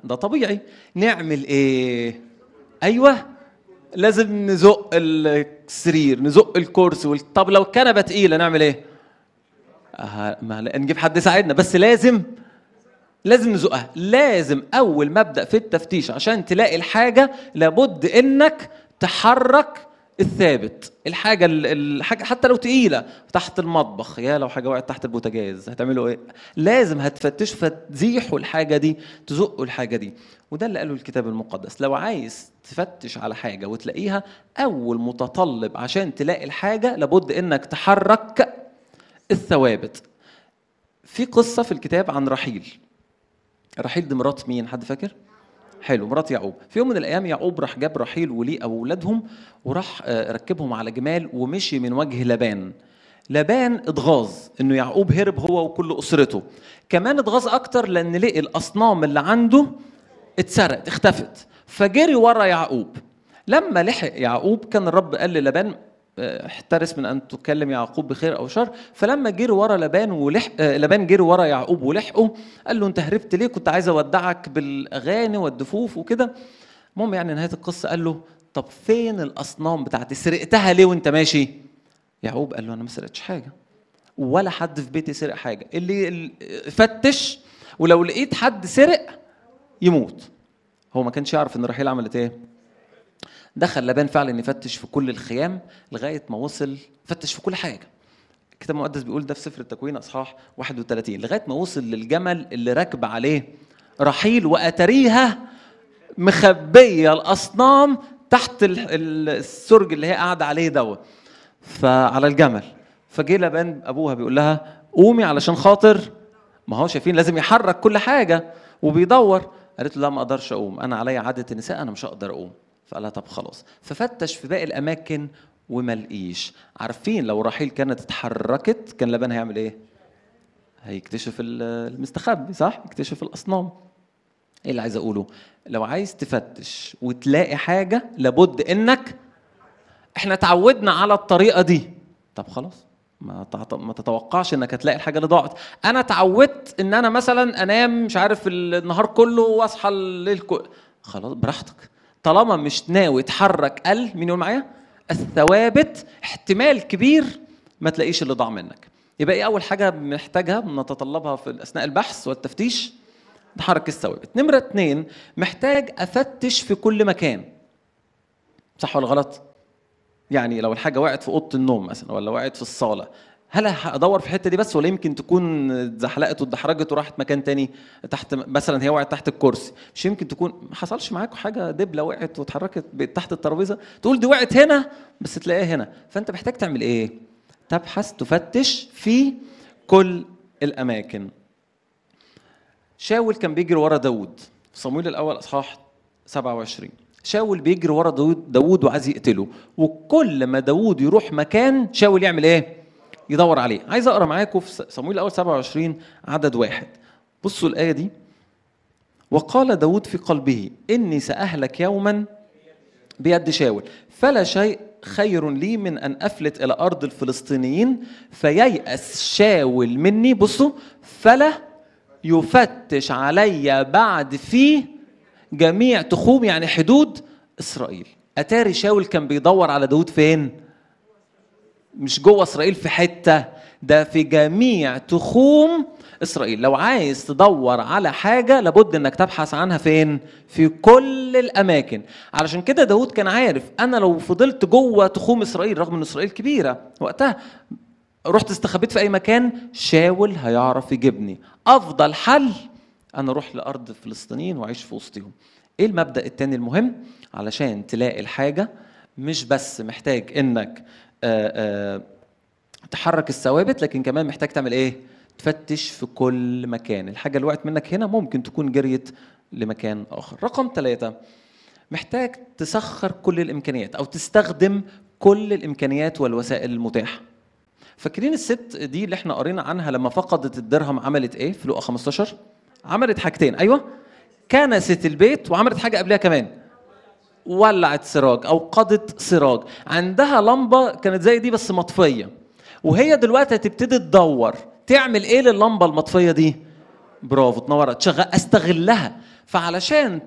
ده طبيعي نعمل ايه ايوه لازم نزق السرير نزق الكرسي وال- طب لو الكنبه تقيله نعمل ايه أه ما لا- نجيب حد يساعدنا بس لازم لازم نزقها لازم اول مبدا في التفتيش عشان تلاقي الحاجه لابد انك تحرك الثابت الحاجه ال- الحاجه حتى لو تقيله تحت المطبخ يا لو حاجه وقعت تحت البوتاجاز هتعملوا ايه لازم هتفتشوا فتزيحوا الحاجه دي تزقوا الحاجه دي وده اللي قاله الكتاب المقدس لو عايز تفتش على حاجه وتلاقيها اول متطلب عشان تلاقي الحاجه لابد انك تحرك الثوابت في قصه في الكتاب عن رحيل رحيل دي مرات مين حد فاكر حلو مرات يعقوب في يوم من الايام يعقوب راح جاب رحيل وليه اولادهم وراح آه، ركبهم على جمال ومشي من وجه لبان لبان اتغاظ انه يعقوب هرب هو وكل اسرته كمان اتغاظ اكتر لان لقي الاصنام اللي عنده اتسرقت اختفت فجري ورا يعقوب لما لحق يعقوب كان الرب قال للبان آه، احترس من ان تكلم يعقوب بخير او شر فلما جري ورا لبان ولح آه، لبان جري ورا يعقوب ولحقه قال له انت هربت ليه كنت عايز اودعك بالاغاني والدفوف وكده المهم يعني نهايه القصه قال له طب فين الاصنام بتاعتي سرقتها ليه وانت ماشي يعقوب قال له انا ما سرقتش حاجه ولا حد في بيتي سرق حاجه اللي ال- فتش ولو لقيت حد سرق يموت هو ما كانش يعرف ان رحيل عملت ايه دخل لبان فعلا يفتش في كل الخيام لغايه ما وصل فتش في كل حاجه الكتاب المقدس بيقول ده في سفر التكوين اصحاح 31 لغايه ما وصل للجمل اللي راكب عليه رحيل واتريها مخبيه الاصنام تحت ال- ال- السرج اللي هي قاعده عليه دوت فعلى الجمل فجه لبان ابوها بيقول لها قومي علشان خاطر ما هو شايفين لازم يحرك كل حاجه وبيدور قالت له لا ما اقدرش اقوم انا عليا عاده النساء انا مش هقدر اقوم فقال لها طب خلاص ففتش في باقي الاماكن وما لقيش عارفين لو رحيل كانت اتحركت كان لبان هيعمل ايه هيكتشف ال- المستخبي صح يكتشف الاصنام ايه اللي عايز اقوله لو عايز تفتش وتلاقي حاجه لابد انك احنا اتعودنا على الطريقه دي طب خلاص ما تعط- ما تتوقعش انك هتلاقي الحاجه اللي ضاعت انا اتعودت ان انا مثلا انام مش عارف النهار كله واصحى الليل كله خلاص براحتك طالما مش ناوي تحرك قل مين يقول معايا الثوابت احتمال كبير ما تلاقيش اللي ضاع منك يبقى ايه اول حاجه محتاجها نتطلبها في اثناء البحث والتفتيش نحرك الثوابت نمره اتنين محتاج افتش في كل مكان صح ولا غلط يعني لو الحاجه وقعت في اوضه النوم مثلا ولا وقعت في الصاله هل هدور في الحته دي بس ولا يمكن تكون اتزحلقت واتدحرجت وراحت مكان تاني تحت مثلا هي وقعت تحت الكرسي مش يمكن تكون ما حصلش معاكم حاجه دبله وقعت واتحركت بقت تحت الترابيزه تقول دي وقعت هنا بس تلاقيها هنا فانت محتاج تعمل ايه تبحث تفتش في كل الاماكن شاول كان بيجري ورا داوود في صمويل الاول اصحاح 27 شاول بيجري ورا داوود داوود وعايز يقتله وكل ما داوود يروح مكان شاول يعمل ايه يدور عليه عايز اقرا معاكم في صمويل الاول 27 عدد واحد بصوا الايه دي وقال داود في قلبه اني ساهلك يوما بيد شاول فلا شيء خير لي من ان افلت الى ارض الفلسطينيين فييأس شاول مني بصوا فلا يفتش علي بعد في جميع تخوم يعني حدود اسرائيل اتاري شاول كان بيدور على داود فين مش جوه اسرائيل في حته ده في جميع تخوم اسرائيل لو عايز تدور على حاجه لابد انك تبحث عنها فين في كل الاماكن علشان كده داود كان عارف انا لو فضلت جوه تخوم اسرائيل رغم ان اسرائيل كبيره وقتها رحت استخبيت في اي مكان شاول هيعرف يجيبني افضل حل انا اروح لارض الفلسطينيين واعيش في وسطهم ايه المبدا التاني المهم علشان تلاقي الحاجه مش بس محتاج انك آآ آآ تحرك الثوابت لكن كمان محتاج تعمل ايه تفتش في كل مكان الحاجه اللي وقعت منك هنا ممكن تكون جريت لمكان اخر رقم ثلاثة محتاج تسخر كل الامكانيات او تستخدم كل الامكانيات والوسائل المتاحه فاكرين الست دي اللي احنا قرينا عنها لما فقدت الدرهم عملت ايه في لقا 15 عملت حاجتين ايوه كنست البيت وعملت حاجه قبلها كمان ولعت سراج او قضت سراج عندها لمبه كانت زي دي بس مطفيه وهي دلوقتي هتبتدي تدور تعمل ايه للمبه المطفيه دي برافو تنورها تشغل استغلها فعلشان